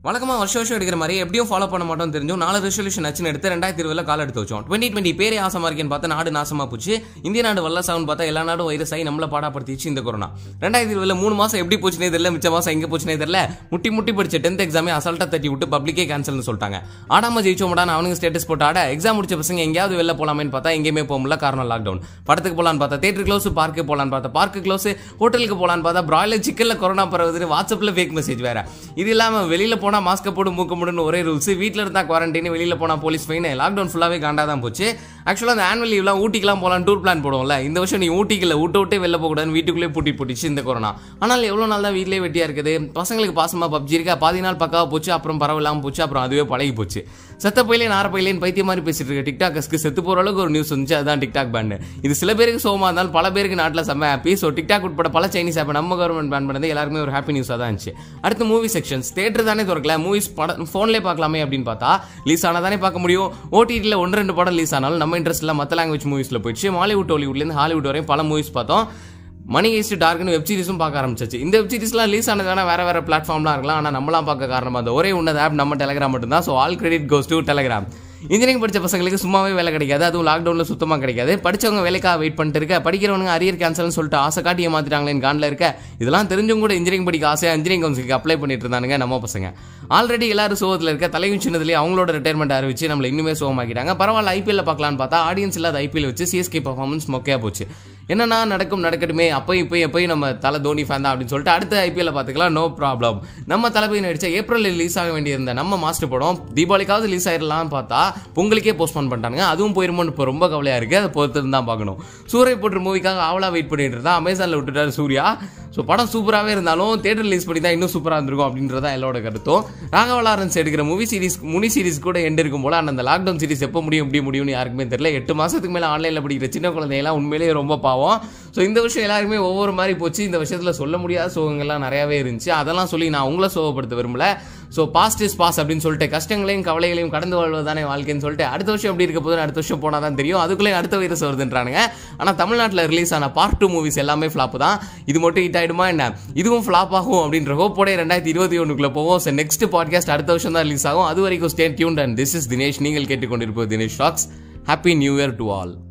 வழக்கமாக வருஷம் வருஷம் எடுக்கிற மாதிரி எப்படியும் ஃபாலோ பண்ண மாட்டோம் தெரிஞ்சும் நாலு ரெசல்யூஷன் அச்சுன்னு எடுத்து ரெண்டாயிரத்தி இருபதுல கால் எடுத்து வச்சோம் டுவெண்ட்டி டுவெண்ட்டி பேரே ஆசமா இருக்கேன்னு பார்த்தா நாடு நாசமா போச்சு இந்திய நாடு வல்லசாவுன்னு பார்த்தா எல்லா நாடும் வைரஸ் ஆகி நம்மள பாடாப்படுத்திச்சு இந்த கொரோனா ரெண்டாயிரத்தி இருபதுல மூணு மாசம் எப்படி போச்சுனே தெரியல மிச்ச மாசம் எங்க போச்சுனே தெரியல முட்டி முட்டி படிச்ச டென்த் எக்ஸாமே அசால்ட்டா தட்டி விட்டு பப்ளிக்கே கேன்சல்னு சொல்லிட்டாங்க ஆடாம ஜெயிச்சோம்டான்னு அவனுங்க ஸ்டேட்டஸ் போட்டு ஆட எக்ஸாம் முடிச்ச பசங்க எங்கேயாவது வெளில போலாமேன்னு பார்த்தா எங்கேயுமே போக முடியல காரணம் லாக்டவுன் படத்துக்கு போலான்னு பார்த்தா தேட்டர் க்ளோஸ் பார்க்கு போலான்னு பார்த்தா பார்க்கு க்ளோஸ் ஹோட்டலுக்கு போலான்னு பார்த்தா பிராய்லர் சிக்கன்ல கொரோனா பரவுதுன்னு வாட்ஸ்அப்ல ஃபேக் மெசேஜ் வேற இது இல்லாம வெளியில போனா மாஸ்க் போடு மூக்க முடின்னு ஒரே ரூல்ஸ் வீட்டில் இருந்தா குவாரண்டைன் வெளியில போனா போலீஸ் ஃபைன் லாக்டவுன் ஃபுல்லாவே காண்டா தான் போச்சு ஆக்சுவலாக அந்த ஆனுவல் லீவ்லாம் ஊட்டிக்கெல்லாம் போகலாம் டூர் பிளான் போடுவோம்ல இந்த வருஷம் நீ ஊட்டிக்கல விட்டு விட்டே வெளில போகக்கூடாதுன்னு வீட்டுக்குள்ளே பூட்டி போட்டுச்சு இந்த கொரோனா ஆனால் எவ்வளோ நாள் தான் வீட்டிலே வெட்டியா இருக்குது பசங்களுக்கு பாசமா பப்ஜி இருக்கா பாதி நாள் பக்காவா போச்சு அப்புறம் பரவாயில்லாம போச்சு அப்புறம் அதுவே பழகி போச்சு செத்த பையிலே நார பையிலேன்னு பைத்திய மாதிரி பேசிட்டு இருக்க டிக்டாக்கஸ்க்கு செத்து போற அளவுக்கு ஒரு நியூஸ் வந்துச்சு அதுதான் டிக்டாக் பேன் இது சில பேருக்கு சோமா இருந்தாலும் பல பேருக்கு நாட்டில் செம்ம ஹாப்பி ஸோ டிக்டாக் உட்பட பல சைனீஸ் ஆப் நம்ம கவர்மெண்ட் பேன் பண்ணது எல்லாருமே ஒரு ஹாப்பி நியூஸாக தான் இருந்துச்சு அடுத்து மூவி செக்ஷன்ஸ் தேட்டர் தானே திறக்கல மூவிஸ் படம் ஃபோன்லேயே பார்க்கலாமே அப்படின்னு பார்த்தா ரிலீஸ் ஆனால் தானே பார்க்க முடியும் ஓடிடியில் ஒன்று ரெண்டு படம் ரிலீஸ் ஆனாலும் நம்ம இன்ட்ரெஸ்ட்ல மற்ற லாங்குவேஜ் மூவிஸில் போயிடுச்சு மாலிவுட் ஹாலிவுட்லேருந்து ஹாலிவுட் வரையும் பல மூவிஸ் பார்த்தோம் மணி ஹேஸ்ட் டார்க்னு வெப் சீரிஸும் பார்க்க ஆரம்பிச்சிச்சு இந்த வெப் சீரிஸ்லாம் ரிலீஸ் ஆனது வேணா வேற வேற பிளாட்ஃபார்ம்லாம் இருக்கலாம் ஆனால் நம்மளாம் பார்க்க காரணமாக அந்த ஒரே உன்னத ஆப் நம்ம டெலகிராம் மட்டும்தான் so all credit goes to Telegram engineering படிச்ச பசங்களுக்கு சும்மாவே வேலை கிடைக்காது அதுவும் லாக்டவுனில் சுத்தமாக கிடைக்காது படிச்சவங்க வேலைக்காக வெயிட் பண்ணிட்டு இருக்க படிக்கிறவங்க அரியர் கேன்சல்னு சொல்லிட்டு ஆசை காட்டி ஏமாத்திட்டாங்களேன்னு காண்டில் இருக்க இதெல்லாம் தெரிஞ்சும் கூட இன்ஜினியரிங் படிக்க ஆசையாக இன்ஜினியரிங் கவுன்சிலுக்கு அப்ளை பண்ணிட்டு இருந்தானுங்க நம்ம பசங்க ஆல்ரெடி எல்லாரும் சோகத்தில் இருக்க தலையும் சின்னதுலேயே அவங்களோட ரிட்டைர்மெண்ட் அறிவிச்சு நம்மளை இன்னுமே சோகமாக்கிட்டாங்க பரவாயில்ல ஐபிஎல்ல பார்க்கலான்னு பார்த்தா ஆடியன்ஸ் இல்லாத ஐபிஎல் வச்சு சிஎஸ்கே பர்ஃபார்மன்ஸ் மொக்கையா போச்சு என்னன்னா நடக்கும் நடக்கட்டுமே அப்போ இப்போ எப்போயும் நம்ம தலை தோனி ஃபேன் தான் அப்படின்னு சொல்லிட்டு அடுத்த ஐபிஎல்ல பார்த்துக்கலாம் நோ ப்ராப்ளம் நம்ம தளபதி நடிச்ச ஏப்ரல் ரிலீஸ் ஆக வேண்டியிருந்த நம்ம மாஸ்டர் படம் தீபாவளிக்காவது ரிலீஸ் ஆயிடலாம்னு பார்த்தா பொங்கலுக்கே போஸ்ட்போன் பண்ணிட்டானுங்க அதுவும் போயிருமோன்னு இப்போ ரொம்ப கவலையா இருக்கு அதை பொறுத்து தான் பார்க்கணும் சூரிய போட்டு மூவிக்காக ஆவலா வெயிட் பண்ணிட்டு இருந்தா அமேசானில் விட்டுட்டாரு சூர்யா ஸோ படம் சூப்பராகவே இருந்தாலும் தேட்டர் ரிலீஸ் பண்ணி தான் இன்னும் சூப்பராக இருந்திருக்கும் அப்படின்றதா எல்லாரோட கருத்தும் ராகவ லாரன்ஸ் எடுக்கிற மூவி சீரிஸ் முனி சீரிஸ் கூட எண்ட் இருக்கும் போல அந்த லாக்டவுன் சீரிஸ் எப்போ முடியும் எப்படி முடியும்னு யாருக்குமே தெரியல எட்டு மாதத்துக்கு மேலே ஆன்லைனில் படிக்கிற சின்ன குழந்தையெல்லாம் உண்மையிலேயே ரொம்ப பாவம் ஸோ இந்த வருஷம் எல்லாருமே ஒவ்வொரு மாதிரி போச்சு இந்த வருஷத்தில் சொல்ல முடியாத சோகங்கள்லாம் நிறையாவே இருந்துச்சு அதெல்லாம் சொல்லி நான் உங்களை சோகப்படுத்த விரும்பல ஸோ பாஸ்ட் இஸ் பாஸ் அப்படின்னு சொல்லிட்டு கஷ்டங்களையும் கவலைகளையும் கடந்து வாழ்வதானே வாழ்க்கைன்னு சொல்லிட்டு அடுத்த வருஷம் எப்படி இருக்க போதுன்னு அடுத்த வருஷம் போனால் தான் தெரியும் அதுக்குள்ளே அடுத்த வைரஸ் வருதுன்றானுங்க ஆனால் தமிழ்நாட்டில் ரிலீஸ் ஆன பார்ட் டூ மூவிஸ் எல்லாமே ஃப்ளாப் தான் இது மட்டும் ஹிட் ஆயிடுமா என்ன இதுவும் ஃப்ளாப் ஆகும் அப்படின்ற ஹோப்போட ரெண்டாயிரத்தி இருபத்தி ஒன்றுக்குள்ள போவோம் ஸோ நெக்ஸ்ட் பாட்காஸ்ட் அடுத்த வருஷம் தான் ரிலீஸ் ஆகும் அது வரைக்கும் stay tune and this is Dinesh நீங்கள் கேட்டுக்கொண்டிருப்பது Dinesh talks happy new year to all